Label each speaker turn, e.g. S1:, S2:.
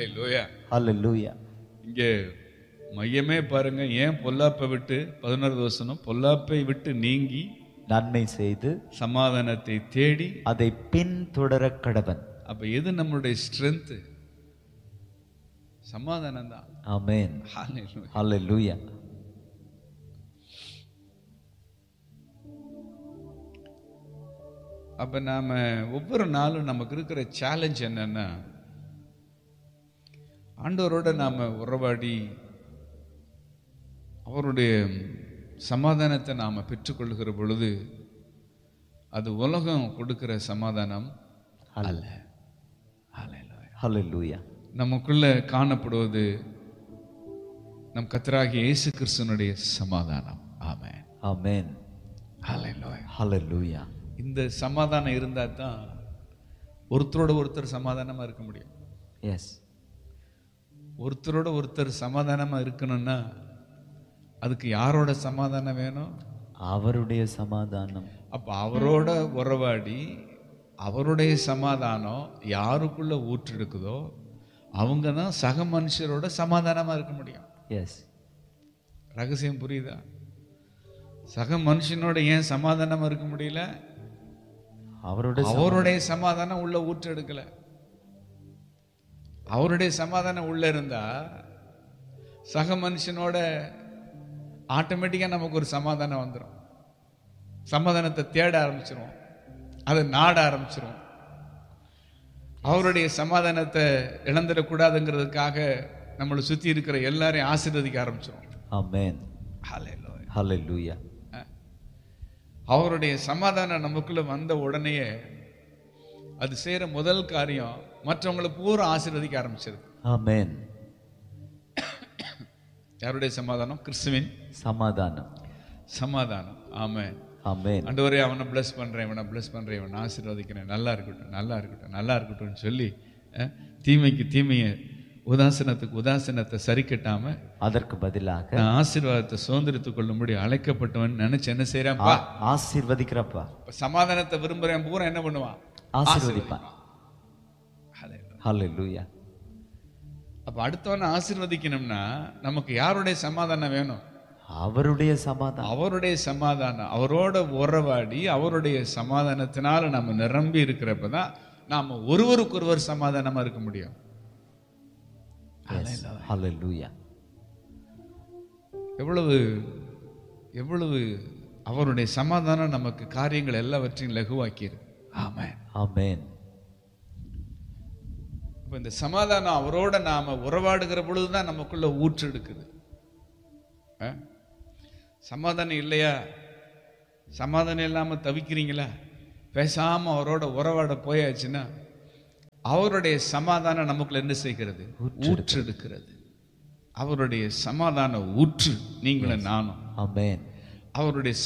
S1: ஹalleluya
S2: Hallelujah.
S1: இங்கே மையமே பாருங்க ஏன் பொல்லாப்பை விட்டு பதினோரு வசனம் பொல்லாப்பை விட்டு நீங்கி
S2: நன்மை செய்து
S1: சமாதானத்தை தேடி
S2: அதை பின்தொடர கடவன்
S1: அப்ப எது நம்மளுடைய ஸ்ட்ரென்த் சமாதானம் தான்
S2: ஆமென்
S1: ஹalleluya
S2: Hallelujah.
S1: அப்ப நாம ஒவ்வொரு நாளும் நமக்கு இருக்கிற சேலஞ்ச் என்னன்னா ஆண்டவரோட நாம உறவாடி அவருடைய சமாதானத்தை நாம பெற்றுக்கொள்கிற பொழுது அது உலகம் கொடுக்கிற சமாதானம் அல்ல Hallelujah.
S2: Hallelujah.
S1: நமக்குள்ள காணப்படுவது நம் கத்தராகிய இயேசு கிறிஸ்துவனுடைய சமாதானம் ஆமென்
S2: Amen.
S1: Hallelujah.
S2: Hallelujah.
S1: இந்த சமாதானம் இருந்தா தான் ஒருத்தரோட ஒருத்தர் சமாதானமா இருக்க முடியும்
S2: Yes.
S1: ஒருத்தரோட ஒருத்தர் சமாதானமா இருக்கணும்னா அதுக்கு யாரோட சமாதானம் வேணும்
S2: அவருடைய சமாதானம்
S1: அப்ப அவரோட உறவாடி அவருடைய சமாதானம் யாருக்குள்ள ஊற்றெடுக்குதோ அவங்க தான் சக மனுஷரோட சமாதானமா இருக்க முடியும்
S2: எஸ்
S1: ரகசியம் புரியுதா சக மனுஷனோட ஏன் சமாதானமா இருக்க முடியல
S2: அவருடைய
S1: அவருடைய சமாதானம் உள்ள ஊற்றெடுக்கல அவருடைய சமாதானம் உள்ள இருந்தா சக மனுஷனோட ஆட்டோமேட்டிக்கா நமக்கு ஒரு சமாதானம் வந்துடும் சமாதானத்தை தேட ஆரம்பிச்சிருவோம் அதை நாட ஆரம்பிச்சிருவோம் அவருடைய சமாதானத்தை இழந்துடக்கூடாதுங்கிறதுக்காக நம்மளை சுத்தி இருக்கிற எல்லாரையும் ஆசீர்வதிக்க ஆரம்பிச்சிருவோம்
S2: ஆமென்
S1: Hallelujah.
S2: ஹalleluya
S1: அவருடைய சமாதானம் நமக்குள்ள வந்த உடனேயே அது செய்யற முதல் காரியம் மற்றவங்களை பூரா ஆசீர்வதிக்க ஆரம்பிச்சிருது
S2: ஆமென்
S1: யாருடைய சமாதானம் கிறிஸ்துவின்
S2: சமாதானம்
S1: சமாதானம் ஆமே
S2: ஆமென்
S1: ஆண்டவரே அவனை bless பண்றேன் இவனை bless பண்றேன் இவனை ஆசீர்வதிக்கிறேன் நல்லா இருக்கட்டும் நல்லா இருக்கட்டும் நல்லா இருக்கட்டும்னு சொல்லி அஹ், தீமைக்கு தீமையை உதாசனத்துக்கு உதாசனத்தை சரி கட்டாம
S2: அதற்கு பதிலாக
S1: நான் ஆசீர்வாதத்தை சுதந்திரத்துக் கொள்ளும்படி அழைக்கப்பட்டவன் நினைச்சு என்ன செய்யறான்ப்பா
S2: ஆ- ஆசீர்வதிக்கிறப்பா
S1: இப்ப சமாதானத்தை விரும்புறேன் பூரா என்ன பண்ணுவான்
S2: ஆசீர்வதிப்பான்
S1: Hallelujah.
S2: ஹalleluya
S1: அப்ப அடுத்தவனை ஆசீர்வதிக்கணும்னா நமக்கு யாருடைய சமாதானம் வேணும்
S2: அவருடைய சமாதானம்
S1: அவருடைய சமாதானம் அவரோட உறவாடி அவருடைய சமாதானத்தினால நம்ம நிரம்பி இருக்கிறப்ப தான் நாம ஒருவருக்கொருவர் சமாதானமா இருக்க முடியும்
S2: ஹalleluya
S1: எவ்வளவு எவ்வளவு அவருடைய சமாதானம் நமக்கு காரியங்கள் எல்லாவற்றையும் லகுவாக்கியிருக்கு ஆமென்
S2: ஆமென்
S1: இப்ப இந்த சமாதானம் அவரோட நாம உறவாடுகிற பொழுதுதான் நமக்குள்ள ஊற்று எடுக்குது ஆ? சமாதானம் இல்லையா சமாதானம் இல்லாம தவிக்கிறீங்களா பேசாம அவரோட உறவாட போயாச்சுன்னா அவருடைய சமாதானம் நமக்குள்ள என்ன செய்கிறது ஊற்று எடுக்கிறது அவருடைய சமாதான ஊற்று நீங்களும் நானும்
S2: ஆமென்
S1: அவருடைய